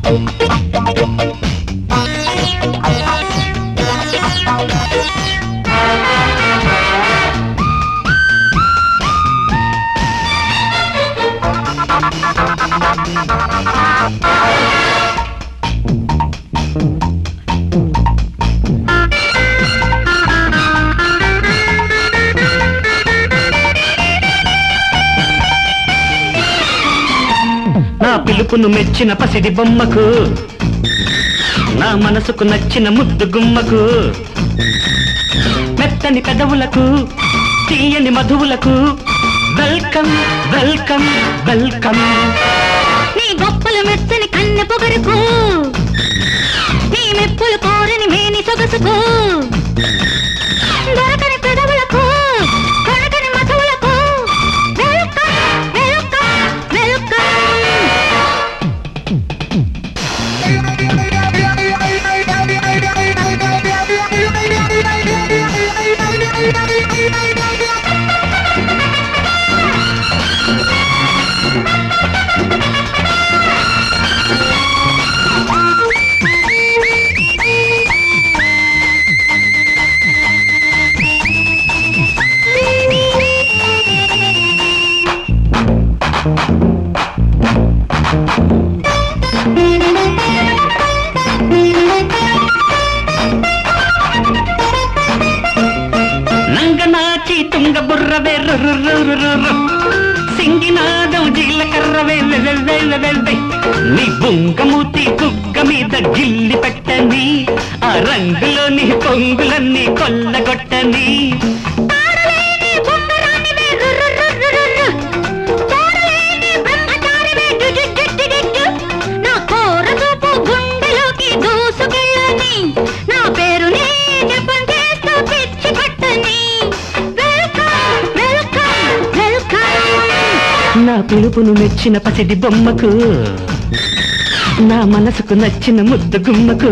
నా పిలుపును మెచ్చిన పసిడి బొమ్మకు నా మనసుకు నచ్చిన ముద్దు గుమ్మకు మెత్తని పెదవులకు తీయని మధువులకు వెల్కమ్ వెల్కమ్ వెల్కమ్ నీ గొప్పలు మెచ్చని కన్నె పొగరుకు నీ మెప్పులు కోరని మేని సొగసుకు దొరకని పెదవులకు కొనకని మధువులకు వెల్కమ్ వెల్కమ్ వెల్కమ్ నంగనాచి తుంగ బుర్రవే రుర్రుర్రుర్రుర్రు. సింగినాదం జీలకర్రవే వెవెవె వెవెవె. నీ బుంగమూతి కుక్క మీద గిల్లి పెట్టని ఆ రంగులోని పొంగులన్నీ కొల్లగొట్టని పాడలేని బొమ్మరానివే రుర్రుర్రుర్రుర్రు. చూడలేని బ్రహ్మచారివే డుడుడుడుడుడు. నా కోర చూపు గుండెలోకి దూసుకెళ్ళని. నా పేరునే జపం చేస్తూ పిచ్చి పట్టని. Welcome, welcome, welcome. నా పిలుపును మెచ్చిన పసిడి బొమ్మకు నా మనసుకు నచ్చిన ముద్దు గుమ్మకు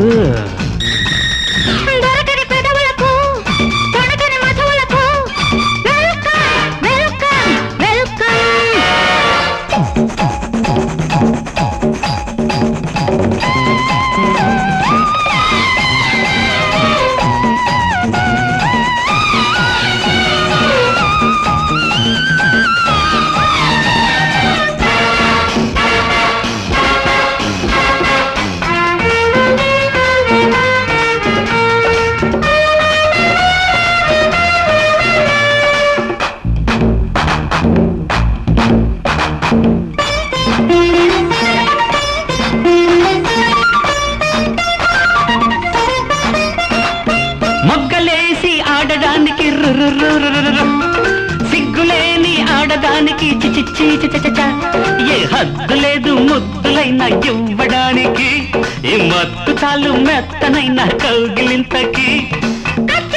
దొరకని పెదవులకు, తొణకని మధువులకు. Welcome, welcome, welcome. మొగ్గలేసి ఆడడానికి రుర్రుర్రుర్రుర్రు. సిగ్గులేని ఆడదానికి చిచిచ్చి చిచచచ. ఏ హద్దు లేదు ముద్దులైన ఇవ్వడానికి ఈ మత్తు చాలు మెత్తనైన కౌగిలింతకి కచ్చ